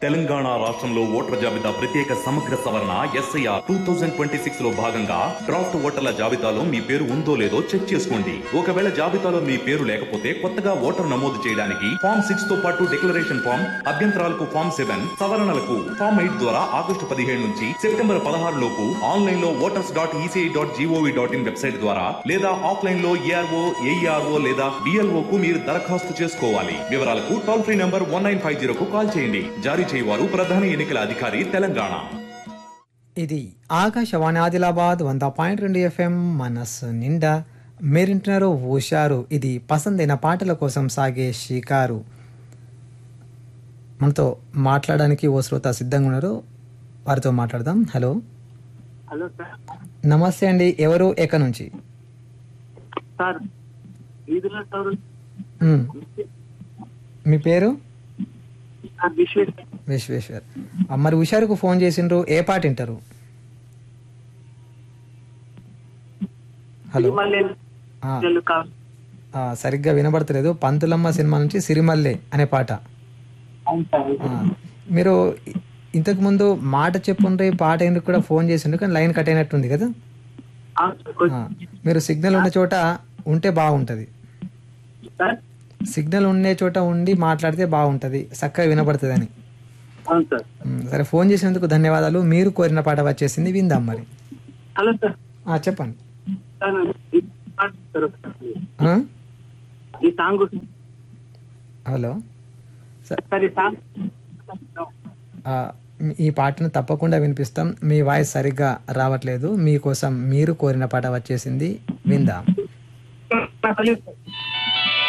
తెలంగాణ రాష్ట్రంలో ఓటర్ల జాబితా ప్రత్యేక సమగ్ర సవరణ S I R two thousand twenty six లో భాగంగా డ్రాఫ్ట్ ఓటర్ల జాబితాలో మీ పేరు ఉందో లేదో చెక్ చేసుకోండి ఒకవేళ జాబితాలో మీ పేరు లేకపోతే కొత్తగా ఓటర్ నమోదు చేయడానికి ఫామ్ సిక్స్ తో పాటు డిక్లరేషన్ ఫామ్ అభ్యంతరాలకు ఫామ్ సెవెన్ సవరణలకు ఫామ్ ఎయిట్ ద్వారా ఆగస్టు పదిహేడు నుంచి సెప్టెంబర్ పదహారు లోపు ఆన్లైన్ లో voters dot E C I dot G O V dot in website ద్వారా లేదా ఆఫ్లైన్ లో ఏఆర్ఓ ఏఈఆర్ఓ లేదా బిఎల్ఓ కు మీరు దరఖాస్తు చేసుకోవాలి వివరాలకు toll free number one nine five zero కు కాల్ చేయండి జారీ చేయవారు ప్రధాన ఎన్నికల అధికారి తెలంగాణ ఇది ఆకాశవాణి ఆదిలాబాద్ వంద పాయింట్ రెండు ఎఫ్ఎం మనస్సు నిండా మీరింటున్నారు హుషారు ఇది పసందైన పాటల కోసం సాగే షికారు మనతో మాట్లాడడానికి ఓ శ్రోత సిద్ధంగా ఉన్నారు వారితో మాట్లాడదాం హలో హలో సార్ నమస్తే అండి ఎవరు ఎక్కడి నుంచి సార్ వీధిలో సార్ మ్, మీ పేరు సార్ విశ్వేష్ విశ్వేశ్వర్ ఆ, మరి హుషారుకు ఫోన్ చేసిండ్రు ఏ పాట వింటారు హలో మళ్ళీ ఆ, కావాలి ఆ, సరిగ్గా వినబడతలేదు పంతులమ్మ సినిమా నుంచి సిరిమల్లె అనే పాట అవును సార్ ఆ, మీరు ఇ- ఇంతకు ముందు మాట చెప్పుండ్రి పాట ఎందుకు కూడా ఫోన్ చేసిండ్రు కానీ లైన్ కట్ అయినట్టుంది కదా అవును సార్ కొంచెం- ఆ, మీరు సిగ్నల్ ఉన్న చోట ఉంటే బాగుంటుంది సార్ సిగ్నల్ ఉండే చోట ఉండి మాట్లాడితే బాగుంటుంది చక్కగా వినబడుతుంది అని అవును సార్ సరే ఫోన్ చేసినందుకు ధన్యవాదాలు మీరు కోరిన పాట వచ్చేసింది విందాం మరి హలో సార్ ఆ, చెప్పండి సార్ ఈ పాట సార్ ఒకసారి. ఆ? ఈ సాంగ్ హలో స- సార్ ఈ సాంగ్ ఆ, ఈ పాటను తప్పకుండా వినిపిస్తాం మీ వాయిస్ సరిగ్గా రావట్లేదు మీకోసం మీరు కోరిన పాట వచ్చేసింది విందాం హలో సార్